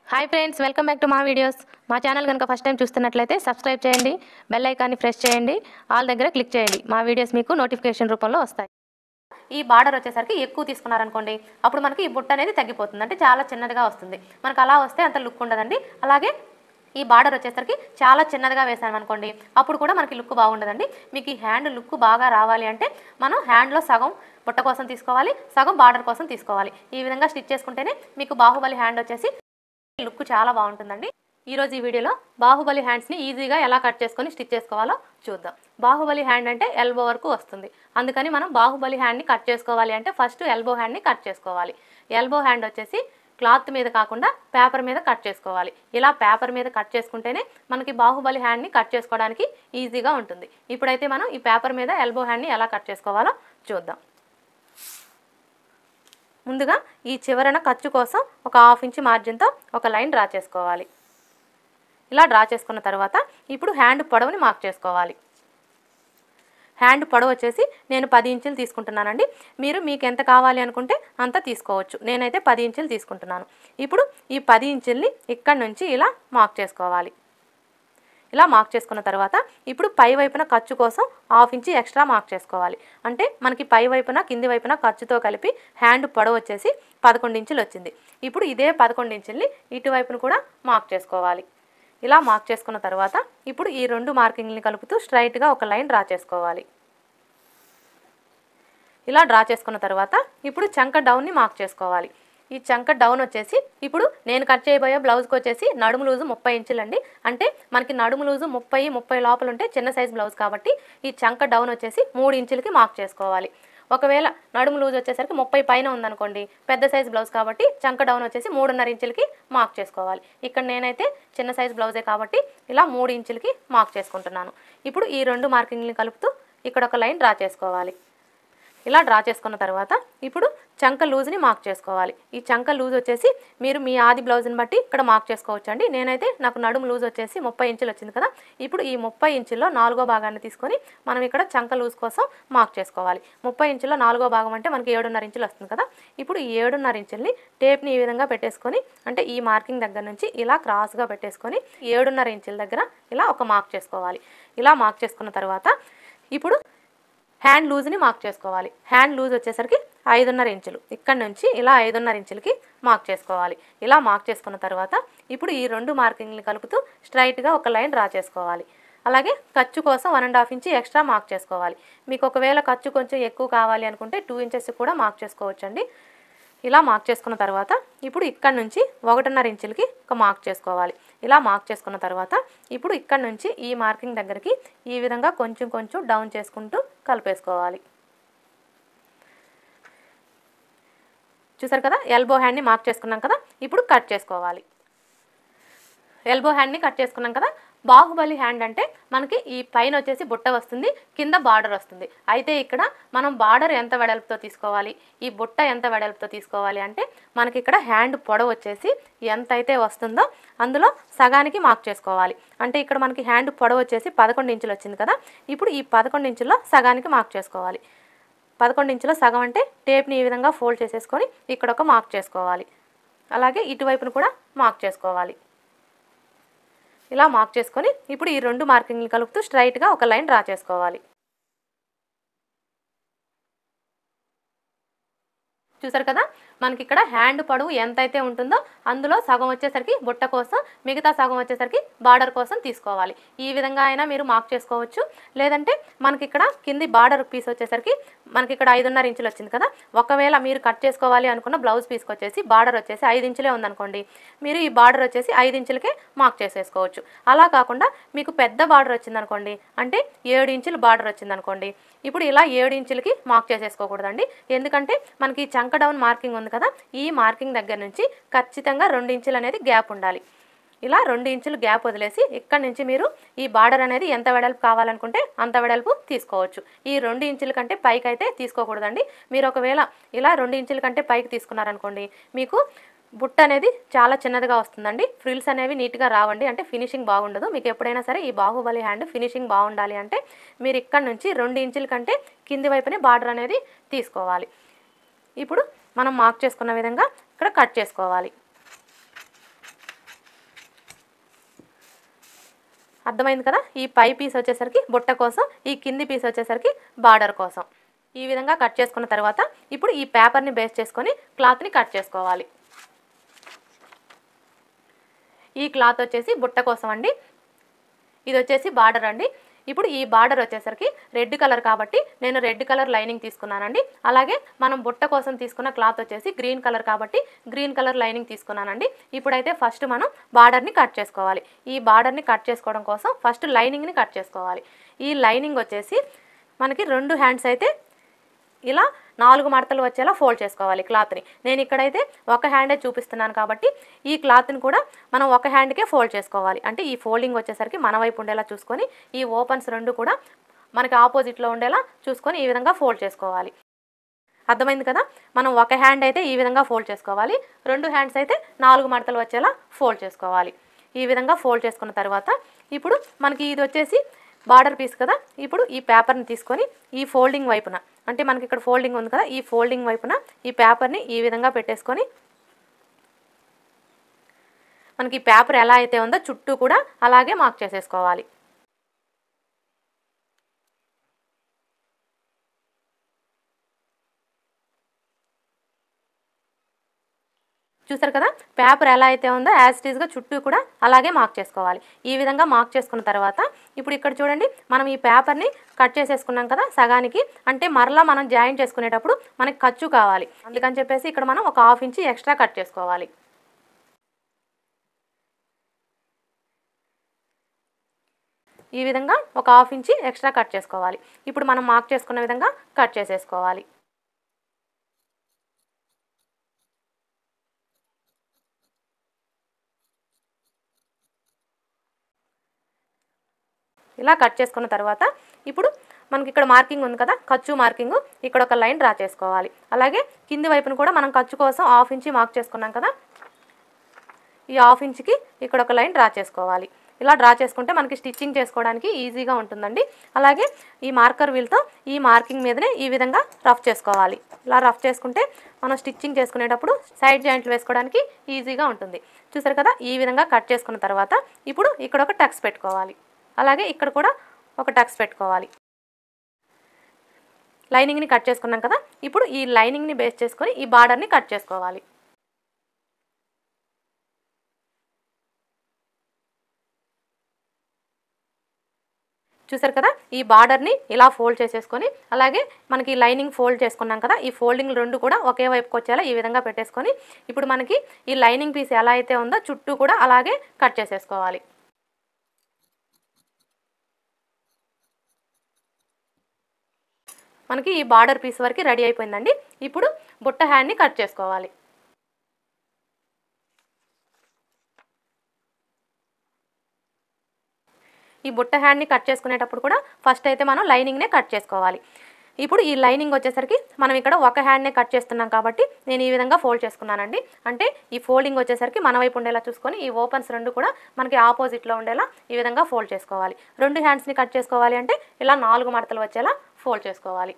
hi friends welcome back to మా videos మా channel కనుక ఫస్ట్ టైం చూస్తున్నట్లయితే సబ్స్క్రైబ్ చేయండి బెల్ ఐకాన్ని ప్రెస్ చేయండి ఆల్ దగ్గర క్లిక్ చేయండి మా వీడియోస్ మీకు నోటిఫికేషన్ రూపంలో వస్తాయి ఈ బార్డర్ వచ్చేసరికి ఎక్కువ తీసుకున్నారనుకోండి అప్పుడు మనకి ఈ బుట్ట అనేది తగ్గిపోతుంది అంటే చాలా చిన్నదిగా వస్తుంది మనకు అలా వస్తే అంత లుక్ ఉండదండి అలాగే ఈ బార్డర్ వచ్చేసరికి చాలా చిన్నదిగా వేసాను అనుకోండి అప్పుడు కూడా మనకి లుక్ బాగుండదండి మీకు ఈ హ్యాండ్ లుక్ బాగా రావాలి అంటే మనం హ్యాండ్లో సగం బుట్ట కోసం తీసుకోవాలి సగం బార్డర్ కోసం తీసుకోవాలి ఈ విధంగా స్టిచ్ చేసుకుంటేనే మీకు బాహుబలి హ్యాండ్ వచ్చేసి లుక్ చాలా బాగుంటుందండి ఈరోజు ఈ వీడియోలో బాహుబలి హ్యాండ్స్ని ఈజీగా ఎలా కట్ చేసుకొని స్టిచ్ చేసుకోవాలో చూద్దాం బాహుబలి హ్యాండ్ అంటే ఎల్బో వరకు వస్తుంది అందుకని మనం బాహుబలి హ్యాండ్ని కట్ చేసుకోవాలి అంటే ఫస్ట్ ఎల్బో హ్యాండ్ని కట్ చేసుకోవాలి ఎల్బో హ్యాండ్ వచ్చేసి క్లాత్ మీద కాకుండా పేపర్ మీద కట్ చేసుకోవాలి ఇలా పేపర్ మీద కట్ చేసుకుంటేనే మనకి బాహుబలి హ్యాండ్ని కట్ చేసుకోవడానికి ఈజీగా ఉంటుంది ఇప్పుడైతే మనం ఈ పేపర్ మీద ఎల్బో హ్యాండ్ని ఎలా కట్ చేసుకోవాలో చూద్దాం ముందుగా ఈ చివరన ఖర్చు కోసం ఒక హాఫ్ ఇంచ్ మార్జిన్తో ఒక లైన్ డ్రా చేసుకోవాలి ఇలా డ్రా చేసుకున్న తర్వాత ఇప్పుడు హ్యాండ్ పొడవుని మార్క్ చేసుకోవాలి హ్యాండ్ పొడవు వచ్చేసి నేను పది ఇంచులు తీసుకుంటున్నానండి మీరు మీకు ఎంత కావాలి అనుకుంటే అంత తీసుకోవచ్చు నేనైతే పది ఇంచులు తీసుకుంటున్నాను ఇప్పుడు ఈ పది ఇంచుల్ని ఇక్కడి నుంచి ఇలా మార్క్ చేసుకోవాలి ఇలా మార్క్ చేసుకున్న తర్వాత ఇప్పుడు పై వైపున ఖర్చు కోసం హాఫ్ ఇంచి ఎక్స్ట్రా మార్క్ చేసుకోవాలి అంటే మనకి పై వైపున కింది వైపున ఖర్చుతో కలిపి హ్యాండ్ పొడవు వచ్చేసి పదకొండు ఇంచులు వచ్చింది ఇప్పుడు ఇదే పదకొండు ఇంచుల్ని ఇటువైపున కూడా మార్క్ చేసుకోవాలి ఇలా మార్క్ చేసుకున్న తర్వాత ఇప్పుడు ఈ రెండు మార్కింగ్ని కలుపుతూ స్ట్రైట్గా ఒక లైన్ డ్రా చేసుకోవాలి ఇలా డ్రా చేసుకున్న తర్వాత ఇప్పుడు చంక డౌన్ని మార్క్ చేసుకోవాలి ఈ చంక డౌన్ వచ్చేసి ఇప్పుడు నేను కట్ చేయబోయే బ్లౌజ్కి వచ్చేసి నడుము లూజు ముప్పై ఇంచులండి అంటే మనకి నడుము లూజు ముప్పై ముప్పై లోపల ఉంటే చిన్న సైజ్ బ్లౌజ్ కాబట్టి ఈ చంక డౌన్ వచ్చేసి మూడు ఇంచులకి మార్క్ చేసుకోవాలి ఒకవేళ నడుము లూజ్ వచ్చేసరికి ముప్పై పైన ఉందనుకోండి పెద్ద సైజ్ బ్లౌజ్ కాబట్టి చంక డౌన్ వచ్చేసి మూడున్నర ఇంచులకి మార్క్ చేసుకోవాలి ఇక్కడ నేనైతే చిన్న సైజ్ బ్లౌజే కాబట్టి ఇలా మూడు ఇంచులకి మార్క్ చేసుకుంటున్నాను ఇప్పుడు ఈ రెండు మార్కింగ్ని కలుపుతూ ఇక్కడ ఒక లైన్ డ్రా చేసుకోవాలి ఇలా డ్రా చేసుకున్న తర్వాత ఇప్పుడు చంక లూజ్ని మార్క్ చేసుకోవాలి ఈ చంక లూజ్ వచ్చేసి మీరు మీ ఆది బ్లౌజ్ని బట్టి ఇక్కడ మార్క్ చేసుకోవచ్చు అండి నేనైతే నాకు నడుము లూజ్ వచ్చేసి ముప్పై ఇంచులు వచ్చింది కదా ఇప్పుడు ఈ ముప్పై ఇంచుల్లో నాలుగో భాగాన్ని తీసుకొని మనం ఇక్కడ చంక లూజ్ కోసం మార్క్ చేసుకోవాలి ముప్పై ఇంచుల్లో నాలుగో భాగం అంటే మనకి ఏడున్నర ఇంచులు వస్తుంది కదా ఇప్పుడు ఈ ఏడున్నర ఇంచుల్ని టేప్ని ఈ విధంగా పెట్టేసుకొని అంటే ఈ మార్కింగ్ దగ్గర నుంచి ఇలా క్రాస్గా పెట్టేసుకొని ఏడున్నర ఇంచుల దగ్గర ఇలా ఒక మార్క్ చేసుకోవాలి ఇలా మార్క్ చేసుకున్న తర్వాత ఇప్పుడు హ్యాండ్ లూజ్ని మార్క్ చేసుకోవాలి హ్యాండ్ లూజ్ వచ్చేసరికి ఐదున్నర ఇంచులు ఇక్కడ నుంచి ఇలా ఐదున్నర ఇంచులకి మార్క్ చేసుకోవాలి ఇలా మార్క్ చేసుకున్న తర్వాత ఇప్పుడు ఈ రెండు మార్కింగ్ని కలుపుతూ స్ట్రైట్గా ఒక లైన్ డ్రా చేసుకోవాలి అలాగే ఖర్చు కోసం one and half inch extra mark చేసుకోవాలి మీకు ఒకవేళ ఖర్చు కొంచెం ఎక్కువ కావాలి అనుకుంటే టూ ఇంచెస్ కూడా మార్క్ చేసుకోవచ్చండి ఇలా మార్క్ చేసుకున్న తర్వాత ఇప్పుడు ఇక్కడ నుంచి ఒకటిన్నర ఇంచులకి ఒక మార్క్ చేసుకోవాలి ఇలా మార్క్ చేసుకున్న తర్వాత ఇప్పుడు ఇక్కడ నుంచి ఈ మార్కింగ్ దగ్గరికి ఈ విధంగా కొంచెం కొంచెం డౌన్ చేసుకుంటూ కలిపేసుకోవాలి చూసారు కదా ఎల్బో హ్యాండ్ని మార్క్ చేసుకున్నాం కదా ఇప్పుడు కట్ చేసుకోవాలి ఎల్బో హ్యాండ్ని కట్ చేసుకున్నాం కదా బాహుబలి హ్యాండ్ అంటే మనకి ఈ పైన వచ్చేసి బుట్ట వస్తుంది కింద బార్డర్ వస్తుంది అయితే ఇక్కడ మనం బార్డర్ ఎంత వెడల్పుతో తీసుకోవాలి ఈ బుట్ట ఎంత వెడల్పుతో తీసుకోవాలి అంటే మనకి ఇక్కడ హ్యాండ్ పొడవు వచ్చేసి ఎంత అయితే వస్తుందో అందులో సగానికి మార్క్ చేసుకోవాలి అంటే ఇక్కడ మనకి హ్యాండ్ పొడవు వచ్చేసి పదకొండు ఇంచులు వచ్చింది కదా ఇప్పుడు ఈ పదకొండు ఇంచుల్లో సగానికి మార్క్ చేసుకోవాలి పదకొండు ఇంచుల సగం అంటే టేప్ని ఈ విధంగా ఫోల్డ్ చేసేసుకొని ఇక్కడ ఒక మార్క్ చేసుకోవాలి అలాగే ఇటువైపును కూడా మార్క్ చేసుకోవాలి ఇలా మార్క్ చేసుకొని ఇప్పుడు ఈ రెండు మార్కింగ్లు కలుపుతూ స్ట్రైట్గా ఒక లైన్ డ్రా చేసుకోవాలి చూసారు కదా మనకి ఇక్కడ హ్యాండ్ పొడవు ఎంత అయితే ఉంటుందో అందులో సగం వచ్చేసరికి బుట్ట కోసం మిగతా సగం వచ్చేసరికి బార్డర్ కోసం తీసుకోవాలి ఈ విధంగా అయినా మీరు మార్క్ చేసుకోవచ్చు లేదంటే మనకి ఇక్కడ కింది బార్డర్ పీస్ వచ్చేసరికి మనకి ఇక్కడ ఐదున్నర ఇంచులు వచ్చింది కదా ఒకవేళ మీరు కట్ చేసుకోవాలి అనుకున్న బ్లౌజ్ పీస్కి వచ్చేసి బార్డర్ వచ్చేసి ఐదు ఇంచులే ఉందనుకోండి మీరు ఈ బార్డర్ వచ్చేసి ఐదు ఇంచులకే మార్క్ చేసేసుకోవచ్చు అలా కాకుండా మీకు పెద్ద బార్డర్ వచ్చిందనుకోండి అంటే ఏడు ఇంచులు బార్డర్ వచ్చిందనుకోండి ఇప్పుడు ఇలా ఏడు ఇంచులకి మార్క్ చేసేసుకోకూడదండి ఎందుకంటే మనకి చంక డౌన్ మార్కింగ్ ఉంది కదా ఈ మార్కింగ్ దగ్గర నుంచి ఖచ్చితంగా రెండు ఇంచులు అనేది గ్యాప్ ఉండాలి ఇలా రెండు ఇంచులు గ్యాప్ వదిలేసి ఇక్కడ నుంచి మీరు ఈ బార్డర్ అనేది ఎంత వెడల్పు కావాలనుకుంటే అంత వెడల్పు తీసుకోవచ్చు ఈ రెండు ఇంచుల కంటే పైకి అయితే తీసుకోకూడదండి మీరు ఒకవేళ ఇలా రెండు ఇంచుల కంటే పైకి తీసుకున్నారనుకోండి మీకు బుట్ట అనేది చాలా చిన్నదిగా వస్తుందండి ఫ్రిల్స్ అనేవి నీట్గా రావండి అంటే ఫినిషింగ్ బాగుండదు మీకు ఎప్పుడైనా సరే ఈ బాహుబలి హ్యాండ్ ఫినిషింగ్ బాగుండాలి అంటే మీరు ఇక్కడ నుంచి రెండు ఇంచుల కంటే కింది వైపునే బార్డర్ అనేది తీసుకోవాలి ఇప్పుడు మనం మార్క్ చేసుకున్న విధంగా ఇక్కడ కట్ చేసుకోవాలి అర్థమైంది కదా ఈ పై పీస్ వచ్చేసరికి బుట్ట కోసం ఈ కింది పీస్ వచ్చేసరికి బార్డర్ కోసం ఈ విధంగా కట్ చేసుకున్న తర్వాత ఇప్పుడు ఈ పేపర్ని బేస్ చేసుకొని క్లాత్ని కట్ చేసుకోవాలి ఈ క్లాత్ వచ్చేసి బుట్ట కోసం అండి ఇది వచ్చేసి బార్డర్ అండి ఇప్పుడు ఈ బార్డర్ వచ్చేసరికి రెడ్ కలర్ కాబట్టి నేను రెడ్ కలర్ లైనింగ్ తీసుకున్నానండి అలాగే మనం బుట్ట కోసం తీసుకున్న క్లాత్ వచ్చేసి గ్రీన్ కలర్ కాబట్టి గ్రీన్ కలర్ లైనింగ్ తీసుకున్నానండి ఇప్పుడైతే ఫస్ట్ మనం బార్డర్ని కట్ చేసుకోవాలి ఈ బార్డర్ని కట్ చేసుకోవడం కోసం ఫస్ట్ లైనింగ్ని కట్ చేసుకోవాలి ఈ లైనింగ్ వచ్చేసి మనకి రెండు హ్యాండ్స్ అయితే ఇలా నాలుగు మడతలు వచ్చేలా ఫోల్డ్ చేసుకోవాలి క్లాత్ని నేను ఇక్కడైతే ఒక హ్యాండే చూపిస్తున్నాను కాబట్టి ఈ క్లాత్ని కూడా మనం ఒక హ్యాండ్కే ఫోల్డ్ చేసుకోవాలి అంటే ఈ ఫోల్డింగ్ వచ్చేసరికి మన వైపు ఉండేలా చూసుకొని ఈ ఓపెన్స్ రెండు కూడా మనకి ఆపోజిట్లో ఉండేలా చూసుకొని ఈ విధంగా ఫోల్డ్ చేసుకోవాలి అర్థమైంది కదా మనం ఒక హ్యాండ్ అయితే ఈ విధంగా ఫోల్డ్ చేసుకోవాలి రెండు హ్యాండ్స్ అయితే నాలుగు మడతలు వచ్చేలా ఫోల్డ్ చేసుకోవాలి ఈ విధంగా ఫోల్డ్ చేసుకున్న తర్వాత ఇప్పుడు మనకి ఇది వచ్చేసి బార్డర్ పీస్ కదా ఇప్పుడు ఈ పేపర్ని తీసుకొని ఈ ఫోల్డింగ్ వైపున అంటే మనకి ఇక్కడ ఫోల్డింగ్ ఉంది కదా ఈ ఫోల్డింగ్ వైపున ఈ పేపర్ని ఈ విధంగా పెట్టేసుకొని మనకి ఈ పేపర్ ఎలా అయితే ఉందో చుట్టూ కూడా అలాగే మార్క్ చేసేసుకోవాలి చూసారు కదా పేపర్ ఎలా అయితే ఉందో యాజ్ టీజ్గా చుట్టూ కూడా అలాగే మార్క్ చేసుకోవాలి ఈ విధంగా మార్క్ చేసుకున్న తర్వాత ఇప్పుడు ఇక్కడ చూడండి మనం ఈ పేపర్ని కట్ చేసేసుకున్నాం కదా సగానికి అంటే మరలా మనం జాయిన్ చేసుకునేటప్పుడు మనకి ఖర్చు కావాలి అందుకని చెప్పేసి ఇక్కడ మనం ఒక హాఫ్ ఇంచి ఎక్స్ట్రా కట్ చేసుకోవాలి ఈ విధంగా ఒక హాఫ్ ఇంచి ఎక్స్ట్రా కట్ చేసుకోవాలి ఇప్పుడు మనం మార్క్ చేసుకున్న విధంగా కట్ చేసేసుకోవాలి ఇలా కట్ చేసుకున్న తర్వాత ఇప్పుడు మనకి ఇక్కడ మార్కింగ్ ఉంది కదా ఖర్చు మార్కింగ్ ఇక్కడ ఒక లైన్ డ్రా చేసుకోవాలి అలాగే కింది వైపున కూడా మనం ఖర్చు కోసం హాఫ్ ఇంచి మార్క్ చేసుకున్నాం కదా ఈ హాఫ్ ఇంచ్కి ఇక్కడ ఒక లైన్ డ్రా చేసుకోవాలి ఇలా డ్రా చేసుకుంటే మనకి స్టిచ్చింగ్ చేసుకోవడానికి ఈజీగా ఉంటుందండి అలాగే ఈ మార్కర్ వీల్తో ఈ మార్కింగ్ మీదనే ఈ విధంగా రఫ్ చేసుకోవాలి ఇలా రఫ్ చేసుకుంటే మనం స్టిచ్చింగ్ చేసుకునేటప్పుడు సైడ్ జాయింట్లు వేసుకోవడానికి ఈజీగా ఉంటుంది చూసారు కదా ఈ విధంగా కట్ చేసుకున్న తర్వాత ఇప్పుడు ఇక్కడ ఒక టక్స్ పెట్టుకోవాలి అలాగే ఇక్కడ కూడా ఒక టక్స్ పెట్టుకోవాలి లైనింగ్ని కట్ చేసుకున్నాం కదా ఇప్పుడు ఈ లైనింగ్ని బేస్ చేసుకొని ఈ బార్డర్ని కట్ చేసుకోవాలి చూసారు కదా ఈ బార్డర్ని ఇలా ఫోల్డ్ చేసేసుకొని అలాగే మనకి లైనింగ్ ఫోల్డ్ చేసుకున్నాం కదా ఈ ఫోల్డింగ్ రెండు కూడా ఒకే వైపుకి వచ్చేలా ఈ విధంగా పెట్టేసుకొని ఇప్పుడు మనకి ఈ లైనింగ్ పీస్ ఎలా అయితే ఉందో చుట్టూ కూడా అలాగే కట్ చేసేసుకోవాలి మనకి ఈ బార్డర్ పీస్ వరకు రెడీ అయిపోయిందండి ఇప్పుడు బుట్ట హ్యాండ్ని కట్ చేసుకోవాలి ఈ బుట్ట హ్యాండ్ని కట్ చేసుకునేటప్పుడు కూడా ఫస్ట్ అయితే మనం లైనింగ్నే కట్ చేసుకోవాలి ఇప్పుడు ఈ లైనింగ్ వచ్చేసరికి మనం ఇక్కడ ఒక హ్యాండ్నే కట్ చేస్తున్నాం కాబట్టి నేను ఈ విధంగా ఫోల్డ్ చేసుకున్నానండి అంటే ఈ ఫోల్డింగ్ వచ్చేసరికి మన వైపు ఉండేలా చూసుకొని ఈ ఓపెన్స్ రెండు కూడా మనకి ఆపోజిట్లో ఉండేలా ఈ విధంగా ఫోల్డ్ చేసుకోవాలి రెండు హ్యాండ్స్ని కట్ చేసుకోవాలి అంటే ఇలా నాలుగు మడతలు వచ్చేలా ఫోల్డ్ చేసుకోవాలి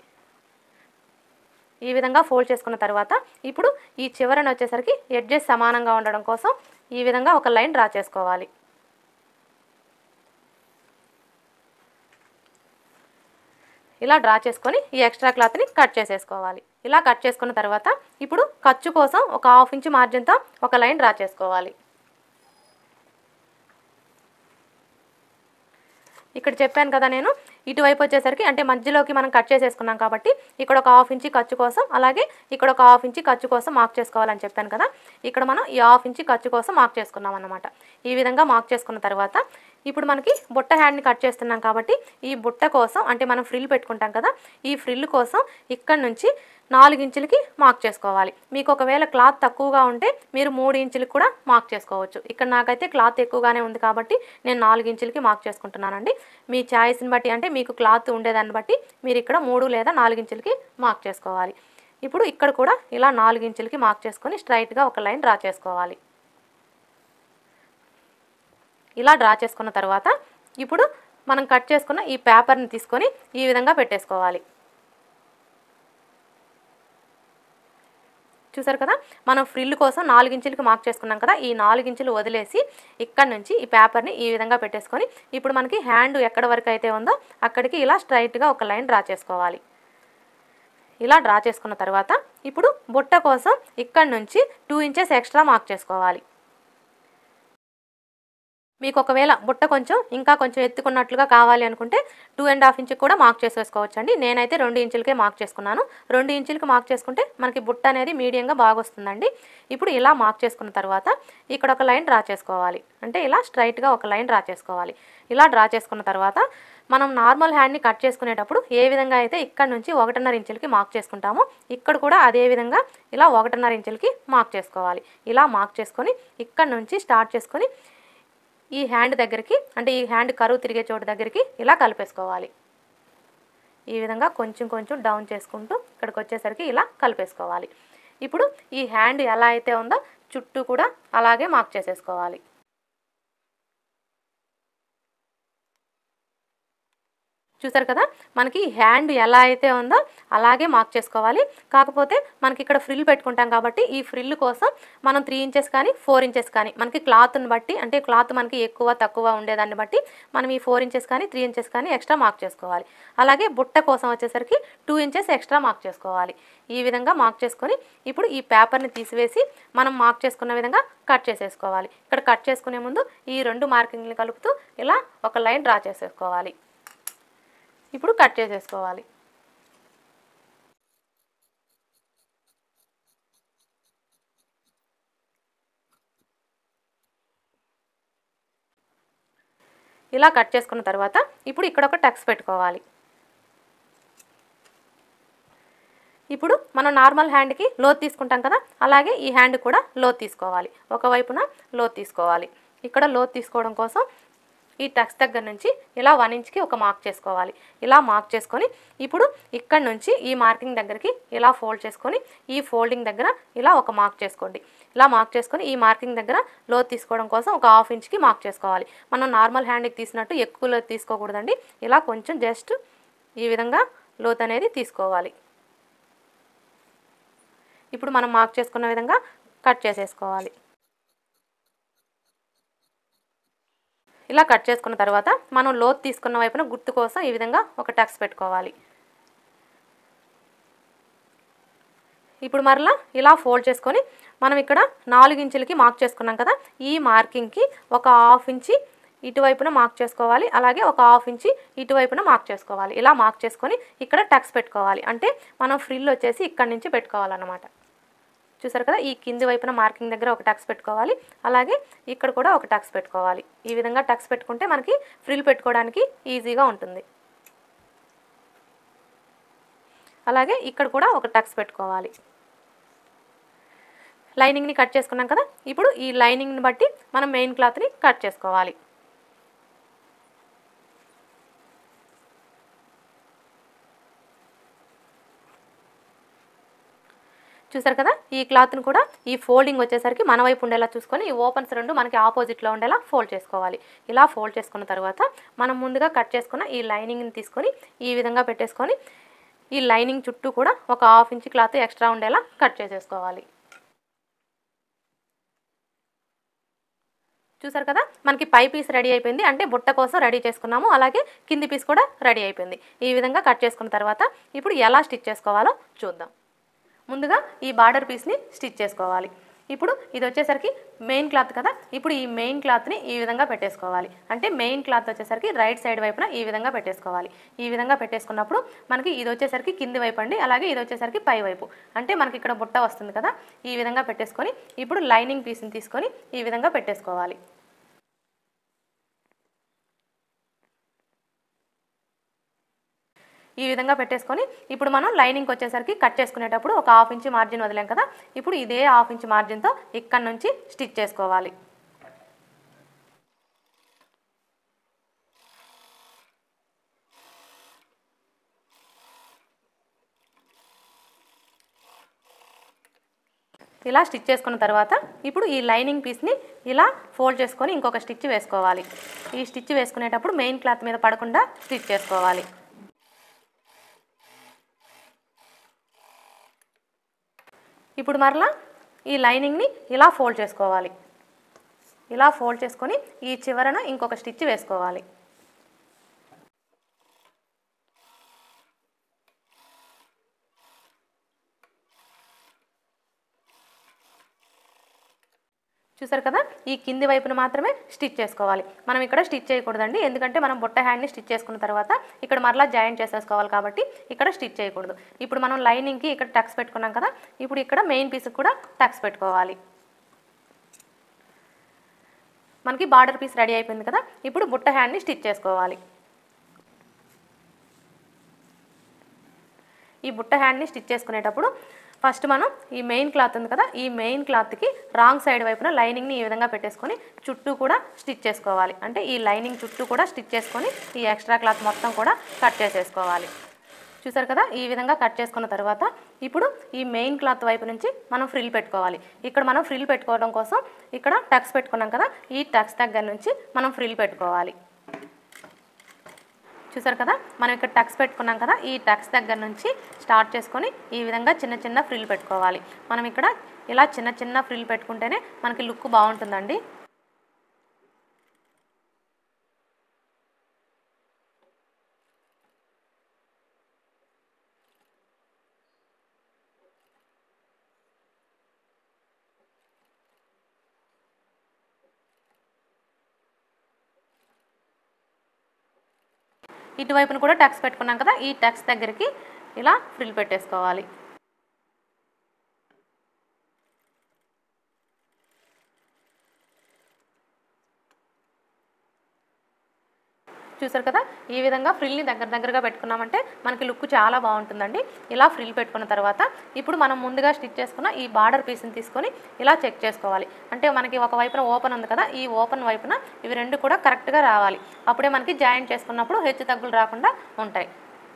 ఈ విధంగా ఫోల్డ్ చేసుకున్న తర్వాత ఇప్పుడు ఈ చివరన వచ్చేసరికి ఎడ్జెస్ సమానంగా ఉండడం కోసం ఈ విధంగా ఒక లైన్ డ్రా చేసుకోవాలి ఇలా డ్రా చేసుకొని ఈ ఎక్స్ట్రా క్లాత్ని కట్ చేసేసుకోవాలి ఇలా కట్ చేసుకున్న తర్వాత ఇప్పుడు ఖర్చు కోసం ఒక హాఫ్ ఇంచ్ మార్జిన్తో ఒక లైన్ డ్రా చేసుకోవాలి ఇక్కడ చెప్పాను కదా నేను ఇటువైపు వచ్చేసరికి అంటే మధ్యలోకి మనం కట్ చేసేసుకున్నాం కాబట్టి ఇక్కడ ఒక హాఫ్ ఇంచి ఖర్చు కోసం అలాగే ఇక్కడ ఒక హాఫ్ ఇంచి ఖర్చు కోసం మార్క్ చేసుకోవాలని చెప్పాను కదా ఇక్కడ మనం ఈ హాఫ్ ఇంచి ఖర్చు కోసం మార్క్ చేసుకున్నాం అన్నమాట ఈ విధంగా మార్క్ చేసుకున్న తర్వాత ఇప్పుడు మనకి బుట్ట హ్యాండ్ని కట్ చేస్తున్నాం కాబట్టి ఈ బుట్ట కోసం అంటే మనం ఫ్రిల్ పెట్టుకుంటాం కదా ఈ ఫ్రిల్ కోసం ఇక్కడ నుంచి నాలుగు ఇంచులకి మార్క్ చేసుకోవాలి మీకు ఒకవేళ క్లాత్ తక్కువగా ఉంటే మీరు మూడు ఇంచులకి కూడా మార్క్ చేసుకోవచ్చు ఇక్కడ నాకైతే క్లాత్ ఎక్కువగానే ఉంది కాబట్టి నేను నాలుగు ఇంచులకి మార్క్ చేసుకుంటున్నానండి మీ ఛాయిస్ని బట్టి అంటే మీకు క్లాత్ ఉండేదాన్ని బట్టి మీరు ఇక్కడ మూడు లేదా నాలుగు ఇంచులకి మార్క్ చేసుకోవాలి ఇప్పుడు ఇక్కడ కూడా ఇలా నాలుగు ఇంచులకి మార్క్ చేసుకొని స్ట్రైట్గా ఒక లైన్ డ్రా చేసుకోవాలి ఇలా డ్రా చేసుకున్న తర్వాత ఇప్పుడు మనం కట్ చేసుకున్న ఈ పేపర్ని తీసుకొని ఈ విధంగా పెట్టేసుకోవాలి చూసారు కదా మనం ఫ్రిల్ కోసం నాలుగు ఇంచులకి మార్క్ చేసుకున్నాం కదా ఈ నాలుగు ఇంచులు వదిలేసి ఇక్కడ నుంచి ఈ పేపర్ని ఈ విధంగా పెట్టేసుకొని ఇప్పుడు మనకి హ్యాండ్ ఎక్కడ వరకు అయితే ఉందో అక్కడికి ఇలా స్ట్రైట్గా ఒక లైన్ డ్రా చేసుకోవాలి ఇలా డ్రా చేసుకున్న తర్వాత ఇప్పుడు బుట్ట కోసం ఇక్కడ నుంచి టూ ఇంచెస్ ఎక్స్ట్రా మార్క్ చేసుకోవాలి మీకు ఒకవేళ బుట్ట కొంచెం ఇంకా కొంచెం ఎత్తుకున్నట్లుగా కావాలి అనుకుంటే టూ అండ్ హాఫ్ ఇంచుకి కూడా మార్క్ చేసేసుకోవచ్చు అండి నేనైతే రెండు ఇంచులకే మార్క్ చేసుకున్నాను రెండు ఇంచులకి మార్క్ చేసుకుంటే మనకి బుట్ట అనేది మీడియంగా బాగా వస్తుందండి ఇప్పుడు ఇలా మార్క్ చేసుకున్న తర్వాత ఇక్కడ ఒక లైన్ డ్రా చేసుకోవాలి అంటే ఇలా స్ట్రైట్గా ఒక లైన్ డ్రా చేసుకోవాలి ఇలా డ్రా చేసుకున్న తర్వాత మనం నార్మల్ హ్యాండ్ని కట్ చేసుకునేటప్పుడు ఏ విధంగా అయితే ఇక్కడ నుంచి ఒకటిన్నర ఇంచులకి మార్క్ చేసుకుంటామో ఇక్కడ కూడా అదే విధంగా ఇలా ఒకటిన్నర ఇంచులకి మార్క్ చేసుకోవాలి ఇలా మార్క్ చేసుకొని ఇక్కడ నుంచి స్టార్ట్ చేసుకొని ఈ హ్యాండ్ దగ్గరికి అంటే ఈ హ్యాండ్ కరువు తిరిగే చోటు దగ్గరికి ఇలా కలిపేసుకోవాలి ఈ విధంగా కొంచెం కొంచెం డౌన్ చేసుకుంటూ ఇక్కడికి వచ్చేసరికి ఇలా కలిపేసుకోవాలి ఇప్పుడు ఈ హ్యాండ్ ఎలా అయితే ఉందో చుట్టూ కూడా అలాగే మార్క్ చేసేసుకోవాలి చూసారు కదా మనకి హ్యాండ్ ఎలా అయితే ఉందో అలాగే మార్క్ చేసుకోవాలి కాకపోతే మనకి ఇక్కడ ఫ్రిల్ పెట్టుకుంటాం కాబట్టి ఈ ఫ్రిల్ కోసం మనం త్రీ ఇంచెస్ కానీ ఫోర్ ఇంచెస్ కానీ మనకి క్లాత్ని బట్టి అంటే క్లాత్ మనకి ఎక్కువ తక్కువ ఉండేదాన్ని బట్టి మనం ఈ ఫోర్ ఇంచెస్ కానీ త్రీ ఇంచెస్ కానీ ఎక్స్ట్రా మార్క్ చేసుకోవాలి అలాగే బుట్ట కోసం వచ్చేసరికి టూ ఇంచెస్ ఎక్స్ట్రా మార్క్ చేసుకోవాలి ఈ విధంగా మార్క్ చేసుకొని ఇప్పుడు ఈ పేపర్ని తీసివేసి మనం మార్క్ చేసుకున్న విధంగా కట్ చేసేసుకోవాలి ఇక్కడ కట్ చేసుకునే ముందు ఈ రెండు మార్కింగ్ని కలుపుతూ ఇలా ఒక లైన్ డ్రా చేసేసుకోవాలి ఇప్పుడు కట్ చేసేసుకోవాలి ఇలా కట్ చేసుకున్న తర్వాత ఇప్పుడు ఇక్కడ ఒక టక్స్ పెట్టుకోవాలి ఇప్పుడు మనం నార్మల్ హ్యాండ్కి లోత్ తీసుకుంటాం కదా అలాగే ఈ హ్యాండ్ కూడా లోత్ తీసుకోవాలి ఒకవైపున లోత్ తీసుకోవాలి ఇక్కడ లోత్ తీసుకోవడం కోసం ఈ టక్స్ దగ్గర నుంచి ఇలా వన్ ఇంచ్కి ఒక మార్క్ చేసుకోవాలి ఇలా మార్క్ చేసుకొని ఇప్పుడు ఇక్కడ నుంచి ఈ మార్కింగ్ దగ్గరికి ఇలా ఫోల్డ్ చేసుకొని ఈ ఫోల్డింగ్ దగ్గర ఇలా ఒక మార్క్ చేసుకోండి ఇలా మార్క్ చేసుకొని ఈ మార్కింగ్ దగ్గర లోత్ తీసుకోవడం కోసం ఒక హాఫ్ ఇంచ్కి మార్క్ చేసుకోవాలి మనం నార్మల్ హ్యాండ్కి తీసినట్టు ఎక్కువ లోత్ తీసుకోకూడదండి ఇలా కొంచెం జస్ట్ ఈ విధంగా లోత్ అనేది తీసుకోవాలి ఇప్పుడు మనం మార్క్ చేసుకున్న విధంగా కట్ చేసేసుకోవాలి ఇలా కట్ చేసుకున్న తర్వాత మనం లోత్ తీసుకున్న వైపున గుర్తు కోసం ఈ విధంగా ఒక టక్స్ పెట్టుకోవాలి ఇప్పుడు మరలా ఇలా ఫోల్డ్ చేసుకొని మనం ఇక్కడ నాలుగు ఇంచులకి మార్క్ చేసుకున్నాం కదా ఈ మార్కింగ్కి ఒక హాఫ్ ఇంచి ఇటువైపున మార్క్ చేసుకోవాలి అలాగే ఒక హాఫ్ ఇంచి ఇటువైపున మార్క్ చేసుకోవాలి ఇలా మార్క్ చేసుకొని ఇక్కడ టక్స్ పెట్టుకోవాలి అంటే మనం ఫ్రిల్ వచ్చేసి ఇక్కడ నుంచి పెట్టుకోవాలన్నమాట చూసారు కదా ఈ కింది వైపున మార్కింగ్ దగ్గర ఒక టక్స్ పెట్టుకోవాలి అలాగే ఇక్కడ కూడా ఒక టక్స్ పెట్టుకోవాలి ఈ విధంగా టక్స్ పెట్టుకుంటే మనకి ఫ్రిల్ పెట్టుకోవడానికి ఈజీగా ఉంటుంది అలాగే ఇక్కడ కూడా ఒక టక్స్ పెట్టుకోవాలి లైనింగ్ని కట్ చేసుకున్నాం కదా ఇప్పుడు ఈ లైనింగ్ని బట్టి మనం మెయిన్ క్లాత్ని కట్ చేసుకోవాలి చూసారు కదా ఈ క్లాత్ని కూడా ఈ ఫోల్డింగ్ వచ్చేసరికి మన వైపు ఉండేలా చూసుకొని ఈ ఓపెన్స్ రెండు మనకి ఆపోజిట్లో ఉండేలా ఫోల్డ్ చేసుకోవాలి ఇలా ఫోల్డ్ చేసుకున్న తర్వాత మనం ముందుగా కట్ చేసుకున్న ఈ లైనింగ్ని తీసుకొని ఈ విధంగా పెట్టేసుకొని ఈ లైనింగ్ చుట్టూ కూడా ఒక హాఫ్ ఇంచ్ క్లాత్ ఎక్స్ట్రా ఉండేలా కట్ చేసేసుకోవాలి చూసారు కదా మనకి పై పీస్ రెడీ అయిపోయింది అంటే బుట్ట కోసం రెడీ చేసుకున్నాము అలాగే కింది పీస్ కూడా రెడీ అయిపోయింది ఈ విధంగా కట్ చేసుకున్న తర్వాత ఇప్పుడు ఎలా స్టిచ్ చేసుకోవాలో చూద్దాం ముందుగా ఈ బార్డర్ పీస్ని స్టిచ్ చేసుకోవాలి ఇప్పుడు ఇది వచ్చేసరికి మెయిన్ క్లాత్ కదా ఇప్పుడు ఈ మెయిన్ క్లాత్ని ఈ విధంగా పెట్టేసుకోవాలి అంటే మెయిన్ క్లాత్ వచ్చేసరికి రైట్ సైడ్ వైపున ఈ విధంగా పెట్టేసుకోవాలి ఈ విధంగా పెట్టేసుకున్నప్పుడు మనకి ఇది వచ్చేసరికి కింది వైపు అండి అలాగే ఇది వచ్చేసరికి పై వైపు అంటే మనకి ఇక్కడ బుట్ట వస్తుంది కదా ఈ విధంగా పెట్టేసుకొని ఇప్పుడు లైనింగ్ పీస్ని తీసుకొని ఈ విధంగా పెట్టేసుకోవాలి ఈ విధంగా పెట్టేసుకొని ఇప్పుడు మనం లైనింగ్కి వచ్చేసరికి కట్ చేసుకునేటప్పుడు ఒక హాఫ్ ఇంచ్ మార్జిన్ వదిలాం కదా ఇప్పుడు ఇదే హాఫ్ ఇంచ్ మార్జిన్తో ఇక్కడ నుంచి స్టిచ్ చేసుకోవాలి ఇలా స్టిచ్ చేసుకున్న తర్వాత ఇప్పుడు ఈ లైనింగ్ పీస్ని ఇలా ఫోల్డ్ చేసుకొని ఇంకొక స్టిచ్ వేసుకోవాలి ఈ స్టిచ్ వేసుకునేటప్పుడు మెయిన్ క్లాత్ మీద పడకుండా స్టిచ్ చేసుకోవాలి ఇప్పుడు మరలా ఈ లైనింగ్ని ఇలా ఫోల్డ్ చేసుకోవాలి ఇలా ఫోల్డ్ చేసుకొని ఈ చివరన ఇంకొక స్టిచ్ వేసుకోవాలి చూసారు కదా ఈ కింది వైపున మాత్రమే స్టిచ్ చేసుకోవాలి మనం ఇక్కడ స్టిచ్ చేయకూడదండి ఎందుకంటే మనం బుట్ట హ్యాండ్ని స్టిచ్ చేసుకున్న తర్వాత ఇక్కడ మరలా జాయింట్ చేసేసుకోవాలి కాబట్టి ఇక్కడ స్టిచ్ చేయకూడదు ఇప్పుడు మనం లైనింగ్కి ఇక్కడ టక్స్ పెట్టుకున్నాం కదా ఇప్పుడు ఇక్కడ మెయిన్ పీస్కి కూడా టక్స్ పెట్టుకోవాలి మనకి బార్డర్ పీస్ రెడీ అయిపోయింది కదా ఇప్పుడు బుట్ట హ్యాండ్ని స్టిచ్ చేసుకోవాలి ఈ బుట్ట హ్యాండ్ని స్టిచ్ చేసుకునేటప్పుడు ఫస్ట్ మనం ఈ మెయిన్ క్లాత్ ఉంది కదా ఈ మెయిన్ క్లాత్కి రాంగ్ సైడ్ వైపున లైనింగ్ని ఈ విధంగా పెట్టేసుకొని చుట్టూ కూడా స్టిచ్ చేసుకోవాలి అంటే ఈ లైనింగ్ చుట్టూ కూడా స్టిచ్ చేసుకొని ఈ ఎక్స్ట్రా క్లాత్ మొత్తం కూడా కట్ చేసేసుకోవాలి చూసారు కదా ఈ విధంగా కట్ చేసుకున్న తర్వాత ఇప్పుడు ఈ మెయిన్ క్లాత్ వైపు నుంచి మనం ఫ్రిల్ పెట్టుకోవాలి ఇక్కడ మనం ఫ్రిల్ పెట్టుకోవడం కోసం ఇక్కడ టక్స్ పెట్టుకున్నాం కదా ఈ టక్స్ దగ్గర నుంచి మనం ఫ్రిల్ పెట్టుకోవాలి చూసారు కదా మనం ఇక్కడ టక్స్ పెట్టుకున్నాం కదా ఈ టక్స్ దగ్గర నుంచి స్టార్ట్ చేసుకొని ఈ విధంగా చిన్న చిన్న ఫ్రిల్ పెట్టుకోవాలి మనం ఇక్కడ ఇలా చిన్న చిన్న ఫ్రిల్ పెట్టుకుంటేనే మనకి లుక్ బాగుంటుందండి ఇటువైపున కూడా టక్స్ పెట్టుకున్నాం కదా ఈ టక్స్ దగ్గరికి ఇలా ఫ్రిల్ పెట్టేసుకోవాలి చూసారు కదా ఈ విధంగా ఫ్రిల్ని దగ్గర దగ్గరగా పెట్టుకున్నామంటే మనకి లుక్ చాలా బాగుంటుందండి ఇలా ఫ్రిల్ పెట్టుకున్న తర్వాత ఇప్పుడు మనం ముందుగా స్టిచ్ చేసుకున్న ఈ బార్డర్ పీస్ని తీసుకొని ఇలా చెక్ చేసుకోవాలి అంటే మనకి ఒక వైపున ఓపెన్ ఉంది కదా ఈ ఓపెన్ వైపున ఇవి రెండు కూడా కరెక్ట్గా రావాలి అప్పుడే మనకి జాయింట్ చేసుకున్నప్పుడు హెచ్చు తగ్గులు రాకుండా ఉంటాయి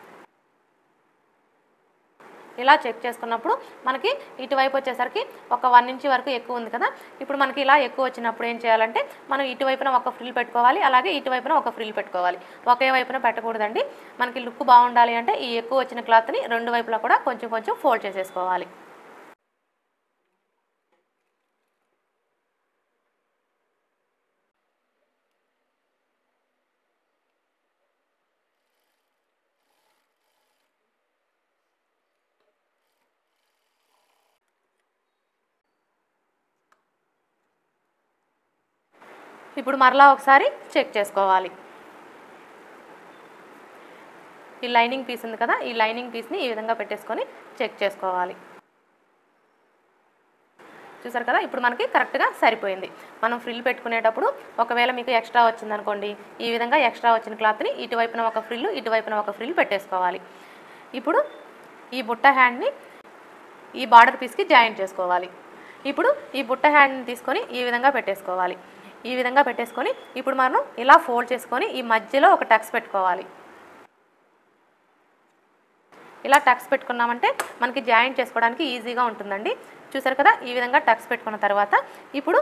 ఇలా చెక్ చేసుకున్నప్పుడు మనకి ఇటువైపు వచ్చేసరికి ఒక వన్ ఇంచ్ వరకు ఎక్కువ ఉంది కదా ఇప్పుడు మనకి ఇలా ఎక్కువ వచ్చినప్పుడు ఏం చేయాలంటే మనం ఇటువైపున ఒక ఫ్రిల్ పెట్టుకోవాలి అలాగే ఇటువైపున ఒక ఫ్రిల్ పెట్టుకోవాలి ఒకే వైపున పెట్టకూడదండి మనకి లుక్ బాగుండాలి అంటే ఈ ఎక్కువ వచ్చిన క్లాత్ని రెండు వైపులా కూడా కొంచెం కొంచెం ఫోల్డ్ చేసేసుకోవాలి ఇప్పుడు మరలా ఒకసారి చెక్ చేసుకోవాలి ఈ లైనింగ్ పీస్ ఉంది కదా ఈ లైనింగ్ పీస్ని ఈ విధంగా పెట్టేసుకొని చెక్ చేసుకోవాలి చూసారు కదా ఇప్పుడు మనకి కరెక్ట్గా సరిపోయింది మనం ఫ్రిల్ పెట్టుకునేటప్పుడు ఒకవేళ మీకు ఎక్స్ట్రా వచ్చిందనుకోండి ఈ విధంగా ఎక్స్ట్రా వచ్చిన క్లాత్ని ఇటువైపున ఒక ఫ్రిల్ ఇటువైపున ఒక ఫ్రిల్ పెట్టేసుకోవాలి ఇప్పుడు ఈ బుట్ట హ్యాండ్ని ఈ బార్డర్ పీస్కి జాయిన్ చేసుకోవాలి ఇప్పుడు ఈ బుట్ట హ్యాండ్ని తీసుకొని ఈ విధంగా పెట్టేసుకోవాలి ఈ విధంగా పెట్టేసుకొని ఇప్పుడు మనం ఇలా ఫోల్డ్ చేసుకొని ఈ మధ్యలో ఒక టక్స్ పెట్టుకోవాలి ఇలా టక్స్ పెట్టుకున్నామంటే మనకి జాయింట్ చేసుకోవడానికి ఈజీగా ఉంటుందండి చూసారు కదా ఈ విధంగా టక్స్ పెట్టుకున్న తర్వాత ఇప్పుడు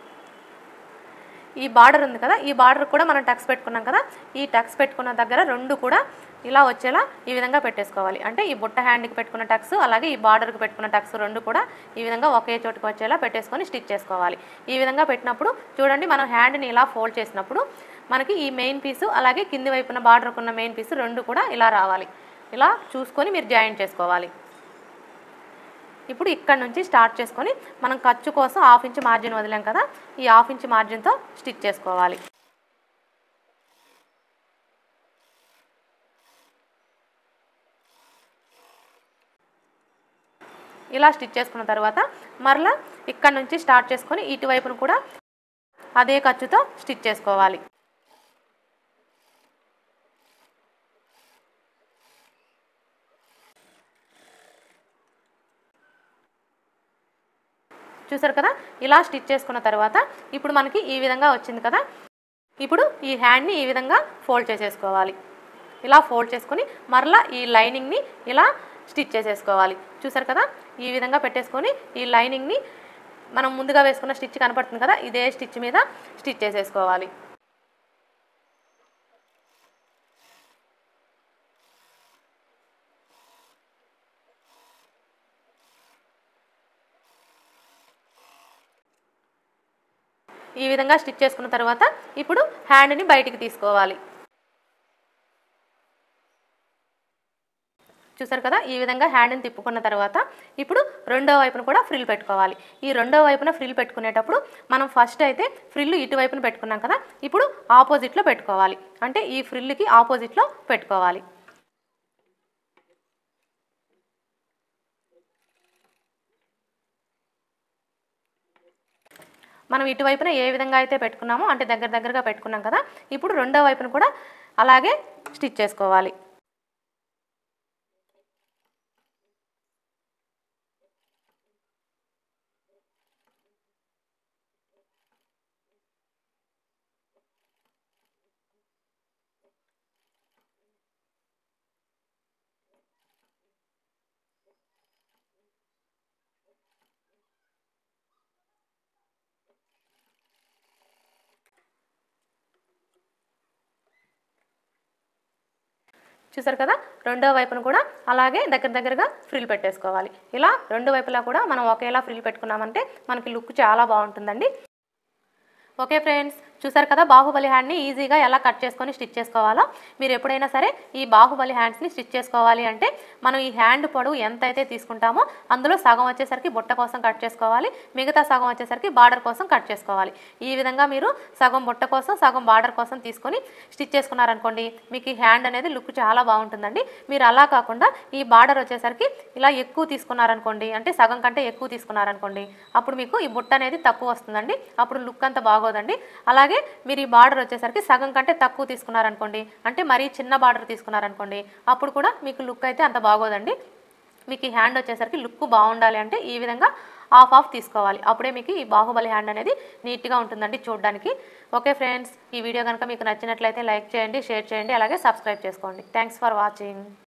ఈ బార్డర్ ఉంది కదా ఈ బార్డర్ కూడా మనం టక్స్ పెట్టుకున్నాం కదా ఈ టక్స్ పెట్టుకున్న దగ్గర రెండు కూడా ఇలా వచ్చేలా ఈ విధంగా పెట్టేసుకోవాలి అంటే ఈ బుట్ట హ్యాండ్కి పెట్టుకున్న టక్స్ అలాగే ఈ బార్డర్కి పెట్టుకున్న టక్స్ రెండు కూడా ఈ విధంగా ఒకే చోటుకి వచ్చేలా పెట్టేసుకొని స్టిచ్ చేసుకోవాలి ఈ విధంగా పెట్టినప్పుడు చూడండి మనం హ్యాండ్ని ఇలా ఫోల్డ్ చేసినప్పుడు మనకి ఈ మెయిన్ పీసు అలాగే కింది వైపున బార్డర్కి ఉన్న మెయిన్ పీసు రెండు కూడా ఇలా రావాలి ఇలా చూసుకొని మీరు జాయింట్ చేసుకోవాలి ఇప్పుడు ఇక్కడ నుంచి స్టార్ట్ చేసుకొని మనం ఖర్చు కోసం హాఫ్ ఇంచ్ మార్జిన్ వదిలాం కదా ఈ హాఫ్ ఇంచ్ మార్జిన్తో స్టిచ్ చేసుకోవాలి ఇలా స్టిచ్ చేసుకున్న తర్వాత మరలా ఇక్కడ నుంచి స్టార్ట్ చేసుకొని ఇటువైపును కూడా అదే ఖర్చుతో స్టిచ్ చేసుకోవాలి చూసారు కదా ఇలా స్టిచ్ చేసుకున్న తర్వాత ఇప్పుడు మనకి ఈ విధంగా వచ్చింది కదా ఇప్పుడు ఈ హ్యాండ్ని ఈ విధంగా ఫోల్డ్ చేసేసుకోవాలి ఇలా ఫోల్డ్ చేసుకొని మరలా ఈ లైనింగ్ని ఇలా స్టిచ్ చేసేసుకోవాలి చూసారు కదా ఈ విధంగా పెట్టేసుకొని ఈ లైనింగ్ని మనం ముందుగా వేసుకున్న స్టిచ్ కనపడుతుంది కదా ఇదే స్టిచ్ మీద స్టిచ్ చేసేసుకోవాలి విధంగా స్టిచ్ చేసుకున్న తర్వాత ఇప్పుడు హ్యాండ్ని బయటికి తీసుకోవాలి చూసారు కదా ఈ విధంగా హ్యాండ్ని తిప్పుకున్న తర్వాత ఇప్పుడు రెండో వైపున కూడా ఫ్రిల్ పెట్టుకోవాలి ఈ రెండో వైపున ఫ్రిల్ పెట్టుకునేటప్పుడు మనం ఫస్ట్ అయితే ఫ్రిల్ ఇటువైపున పెట్టుకున్నాం కదా ఇప్పుడు ఆపోజిట్లో పెట్టుకోవాలి అంటే ఈ ఫ్రిల్కి ఆపోజిట్లో పెట్టుకోవాలి మనం ఇటువైపున ఏ విధంగా అయితే పెట్టుకున్నామో అంటే దగ్గర దగ్గరగా పెట్టుకున్నాం కదా ఇప్పుడు రెండో వైపున కూడా అలాగే స్టిచ్ చేసుకోవాలి చూసారు కదా రెండో వైపున కూడా అలాగే దగ్గర దగ్గరగా ఫ్రిల్ పెట్టేసుకోవాలి ఇలా రెండు వైపులా కూడా మనం ఒకేలా ఫ్రిల్ పెట్టుకున్నామంటే మనకి లుక్ చాలా బాగుంటుందండి ఓకే ఫ్రెండ్స్ చూసారు కదా బాహుబలి హ్యాండ్ని ఈజీగా ఎలా కట్ చేసుకొని స్టిచ్ చేసుకోవాలో మీరు ఎప్పుడైనా సరే ఈ బాహుబలి హ్యాండ్స్ని స్టిచ్ చేసుకోవాలి అంటే మనం ఈ హ్యాండ్ పొడవు ఎంత అయితే తీసుకుంటామో అందులో సగం వచ్చేసరికి బుట్ట కోసం కట్ చేసుకోవాలి మిగతా సగం వచ్చేసరికి బార్డర్ కోసం కట్ చేసుకోవాలి ఈ విధంగా మీరు సగం బుట్ట కోసం సగం బార్డర్ కోసం తీసుకొని స్టిచ్ చేసుకున్నారనుకోండి మీకు ఈ హ్యాండ్ అనేది లుక్ చాలా బాగుంటుందండి మీరు అలా కాకుండా ఈ బార్డర్ వచ్చేసరికి ఇలా ఎక్కువ తీసుకున్నారనుకోండి అంటే సగం కంటే ఎక్కువ తీసుకున్నారనుకోండి అప్పుడు మీకు ఈ బుట్ట అనేది తక్కువ వస్తుందండి అప్పుడు లుక్ అంత బాగోదండి అలాగే మీరు ఈ బార్డర్ వచ్చేసరికి సగం కంటే తక్కువ తీసుకున్నారనుకోండి అంటే మరీ చిన్న బార్డర్ తీసుకున్నారనుకోండి అప్పుడు కూడా మీకు లుక్ అయితే అంత బాగోదండి మీకు ఈ హ్యాండ్ వచ్చేసరికి లుక్ బాగుండాలి అంటే ఈ విధంగా హాఫ్ ఆఫ్ తీసుకోవాలి అప్పుడే మీకు ఈ బాహుబలి హ్యాండ్ అనేది నీట్గా ఉంటుందండి చూడడానికి ఓకే ఫ్రెండ్స్ ఈ వీడియో కనుక మీకు నచ్చినట్లయితే లైక్ చేయండి షేర్ చేయండి అలాగే సబ్స్క్రైబ్ చేసుకోండి థ్యాంక్స్ ఫర్ వాచింగ్